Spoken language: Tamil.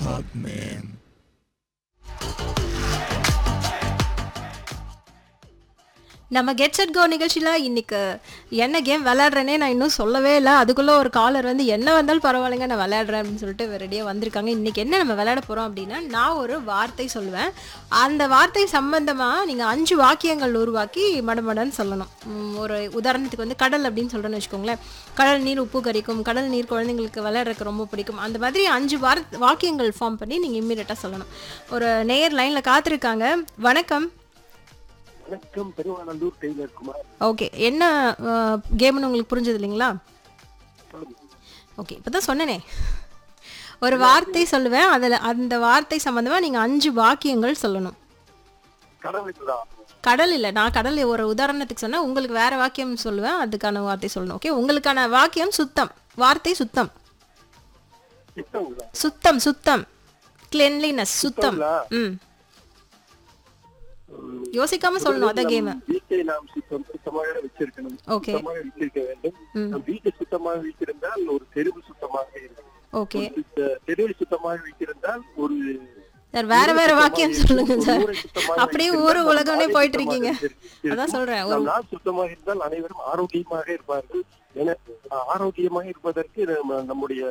hot man. நம்ம கெட் செட் கோ நிகழ்ச்சியில் இன்னைக்கு என்ன கேம் விளையாடுறேனே நான் இன்னும் சொல்லவே இல்லை அதுக்குள்ளே ஒரு காலர் வந்து என்ன வந்தாலும் பரவாயில்லைங்க நான் விளையாடுறேன் அப்படின்னு சொல்லிட்டு ரெடியாக வந்திருக்காங்க இன்னைக்கு என்ன நம்ம விளையாட போகிறோம் அப்படின்னா நான் ஒரு வார்த்தை சொல்லுவேன் அந்த வார்த்தை சம்பந்தமாக நீங்கள் அஞ்சு வாக்கியங்கள் உருவாக்கி மடமடன்னு சொல்லணும் உம், ஒரு உதாரணத்துக்கு வந்து கடல் அப்படின்னு சொல்கிறேன்னு வச்சுக்கோங்களேன் கடல் நீர் உப்பு கரிக்கும் கடல் நீர் குழந்தைங்களுக்கு விளையாடுறதுக்கு ரொம்ப பிடிக்கும் அந்த மாதிரி அஞ்சு வார் வாக்கியங்கள் ஃபார்ம் பண்ணி நீங்கள் இம்மீடியட்டாக சொல்லணும் ஒரு நேர் லைனில் காத்திருக்காங்க வணக்கம் வணக்கம் பெருவானந்தூர் டெய்லர் குமார் ஓகே என்ன கேம்னு உங்களுக்கு புரிஞ்சது இல்லைங்களா சொல்லுங்க ஓகே இப்போ தான் சொன்னனே ஒரு வார்த்தை சொல்லுவேன் அதில் அந்த வார்த்தை சம்மந்தமாக நீங்கள் அஞ்சு வாக்கியங்கள் சொல்லணும் கடவுளுக்கு தான் கடல் இல்லை நான் கடல் ஒரு உதாரணத்துக்கு சொன்னால் உங்களுக்கு வேற வாக்கியம் சொல்லுவேன் அதுக்கான வார்த்தை சொல்லணும் ஓகே உங்களுக்கான வாக்கியம் சுத்தம் வார்த்தை சுத்தம் திட்டங்களா சுத்தம் சுத்தம் கிளென்லினஸ் சுத்தம் சுத்தங்களா? ம் யோசிக்காம சொல்லணும் அதான் கேம் நம் வீட்டை நாம் சுத்தம் சுத்தமாக வச்சிருக்கணும் Okay. சுத்தமாக வைத்திருக்க வேண்டும் நம் வீட்டை சுத்தமாக வைத்திருந்தால் ஒரு தெருவு சுத்தமாக இருக்கும் ஓகே ஒரு தெ- தெருவை சுத்தமாக வைத்திருந்தால் ஒரு சார் வேற வேற வாக்கியம் சொல்லுங்க ஒரு சார் ஊரை சுத்தமாக அப்படியே வைத்திருந்தால் ஊரு நம் உலகம்னே நாடே போயிட்டு சுத்தமாக இருக்கீங்க இருக்கும். அதான் சொல்றேன் ஒரு நம் நாடு சுத்தமாக இருந்தால் அனைவரும் ஆரோக்கியமாக இருப்பார்கள் என ஆரோக்கியமாக இருப்பதற்கு நம்ம- நம்முடைய